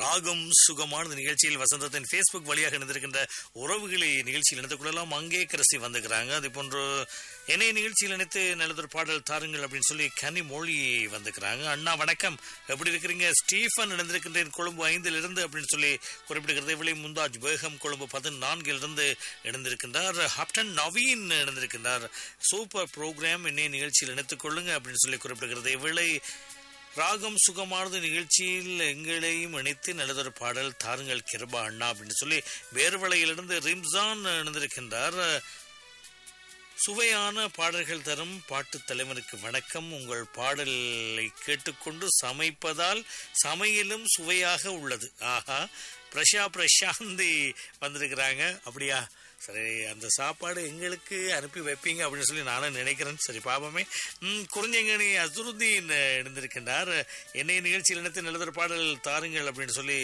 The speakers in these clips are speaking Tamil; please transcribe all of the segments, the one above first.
ராகம் சுகமானது நிகழ்ச்சியில் வசந்தத்தின் ஃபேஸ்புக் வழியாக இணைந்திருக்கின்ற உறவுகளை நிகழ்ச்சியில் இணைத்துக் கொள்ளலாம் அங்கே கிரசி வந்துக்கிறாங்க அதே போன்று என்னை நிகழ்ச்சியில் இணைத்து நல்லதொரு பாடல் தாருங்கள் அப்படின்னு சொல்லி கனி மொழி வந்துக்கிறாங்க அண்ணா வணக்கம் எப்படி இருக்கிறீங்க ஸ்டீஃபன் இணைந்திருக்கின்றேன் கொழும்பு ஐந்தில் இருந்து அப்படின்னு சொல்லி குறிப்பிடுகிறது விலை முந்தாஜ் பேகம் கொழும்பு பதினான்கில் இருந்து இணைந்திருக்கின்றார் ஹப்டன் நவீன் இணைந்திருக்கின்றார் சூப்பர் ப்ரோக்ராம் என்னை நிகழ்ச்சியில் இணைத்துக் கொள்ளுங்க அப்படின்னு சொல்லி குறிப்பிடுகிறது விலை ராகம் சுகமானது நிகழ்ச்சியில் எங்களையும் இணைத்து நல்லதொரு பாடல் தாருங்கள் கிருபா அண்ணா அப்படின்னு சொல்லி வேறுவளையிலிருந்து ரிம்சான் இணைந்திருக்கின்றார் சுவையான பாடல்கள் தரும் பாட்டு தலைவருக்கு வணக்கம் உங்கள் பாடலை கேட்டுக்கொண்டு சமைப்பதால் சமையலும் சுவையாக உள்ளது ஆஹா பிரஷா பிரசாந்தி வந்திருக்கிறாங்க அப்படியா சரி அந்த சாப்பாடு எங்களுக்கு அனுப்பி வைப்பீங்க அப்படின்னு சொல்லி நானும் நினைக்கிறேன் சரி பாப்பமே ம் குறிஞ்சங்கனி அசுருதீன் இணைந்திருக்கின்றார் என்னை நிகழ்ச்சியில் இணைத்து நல்லதொரு பாடல் தாருங்கள் அப்படின்னு சொல்லி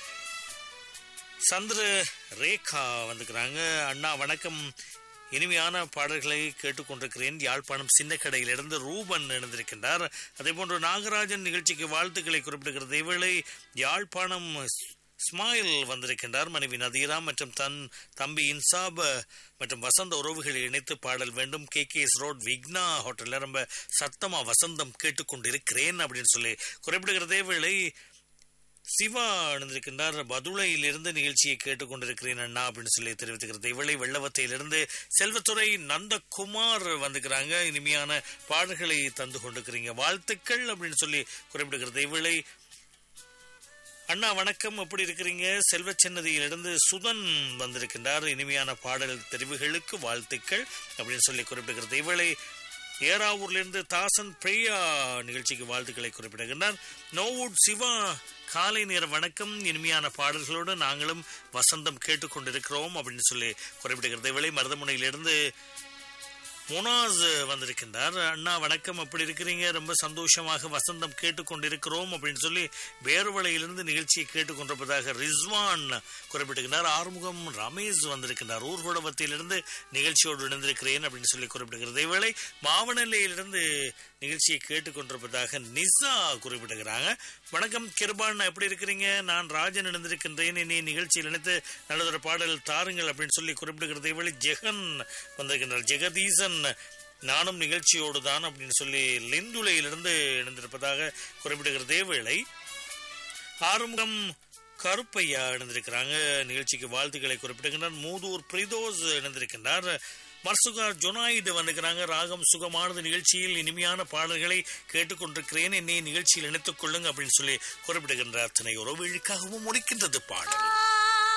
சந்திர ரேகா வந்துக்கிறாங்க அண்ணா வணக்கம் இனிமையான பாடல்களை கேட்டுக்கொண்டிருக்கிறேன் யாழ்ப்பாணம் சின்ன கடையிலிருந்து ரூபன் இணைந்திருக்கின்றார் அதே போன்று நாகராஜன் நிகழ்ச்சிக்கு வாழ்த்துக்களை குறிப்பிடுகிறது இவளை யாழ்ப்பாணம் ஸ்மைல் வந்திருக்கின்றார் மனைவி நதீரா மற்றும் தன் தம்பி இன்சாப் மற்றும் வசந்த உறவுகளை இணைத்து பாடல் வேண்டும் K K S road Vigna ஹோட்டல்ல ரொம்ப சத்தமா வசந்தம் கேட்டுக்கொண்டிருக்கிறேன் அப்படின்னு சொல்லி குறிப்பிடுகிறதே வேளை சிவா அணிந்திருக்கின்றார் பதுளையிலிருந்து நிகழ்ச்சியை கேட்டுக்கொண்டிருக்கிறேன் அண்ணா அப்படின்னு சொல்லி தெரிவித்துக்கிறது இவளை வெள்ளவத்தையிலிருந்து செல்வத்துறை நந்தகுமார் வந்துக்கிறாங்க இனிமையான பாடல்களை தந்து கொண்டிருக்கிறீங்க வாழ்த்துக்கள் அப்படின்னு சொல்லி குறிப்பிடுகிறது இவளை அண்ணா வணக்கம் எப்படி இருக்கிறீங்க செல்வச்சன்னதியிலிருந்து சுதன் வந்திருக்கின்றார் இனிமையான பாடல் தெரிவுகளுக்கு வாழ்த்துக்கள் அப்படின்னு சொல்லி குறிப்பிடுகிறது இவளை ஏராவூர்லேருந்து தாசன் பிரியா நிகழ்ச்சிக்கு வாழ்த்துக்களை குறிப்பிடுகின்றார் நோவுட் சிவா காலை நேர வணக்கம் இனிமையான பாடல்களோடு நாங்களும் வசந்தம் கேட்டுக்கொண்டிருக்கிறோம் அப்படின்னு சொல்லி குறிப்பிடுகிறது இவளை மருதமுனையிலிருந்து முனாஸ் வந்திருக்கின்றார் அண்ணா வணக்கம் அப்படி இருக்கிறீங்க ரொம்ப சந்தோஷமாக வசந்தம் கேட்டுக்கொண்டிருக்கிறோம் அப்படின்னு சொல்லி வேறுவளையிலிருந்து நிகழ்ச்சியை கேட்டுக்கொண்டிருப்பதாக ரிஸ்வான் குறிப்பிட்டிருக்கிறார் ஆறுமுகம் ரமேஷ் வந்திருக்கின்றார் ஊர்குடவத்திலிருந்து நிகழ்ச்சியோடு இணைந்திருக்கிறேன் அப்படின்னு சொல்லி குறிப்பிடுகிறது இவளை மாவனல்லையிலிருந்து நிகழ்ச்சியை கேட்டுக்கொண்டிருப்பதாக நிசா குறிப்பிடுகிறாங்க வணக்கம் கிருபான் எப்படி இருக்கிறீங்க நான் ராஜன் இணைந்திருக்கின்றேன் இனி நிகழ்ச்சியில் இணைத்து நல்லதொரு பாடல் தாருங்கள் அப்படின்னு சொல்லி குறிப்பிடுகிறது இவளை ஜெகன் வந்திருக்கின்றார் ஜெகதீசன் நானும் நிகழ்ச்சியோடு தான் அப்படின்னு சொல்லி லிந்துலையிலிருந்து இணைந்திருப்பதாக குறிப்பிடுகிறதே வேளை ஆறுமுகம் கருப்பையா இணைந்திருக்கிறாங்க நிகழ்ச்சிக்கு வாழ்த்துக்களை குறிப்பிடுகின்றார் மூதூர் பிரிதோஸ் இணைந்திருக்கின்றார் மர்சுகா ஜொனாயிடு வந்துக்கிறாங்க ராகம் சுகமானது நிகழ்ச்சியில் இனிமையான பாடல்களை கேட்டுக்கொண்டிருக்கிறேன் என்னை நிகழ்ச்சியில் இணைத்துக் கொள்ளுங்க அப்படின்னு சொல்லி குறிப்பிடுகின்ற அத்தனை உறவுகளுக்காகவும் முடிக்கின்றது பாடல்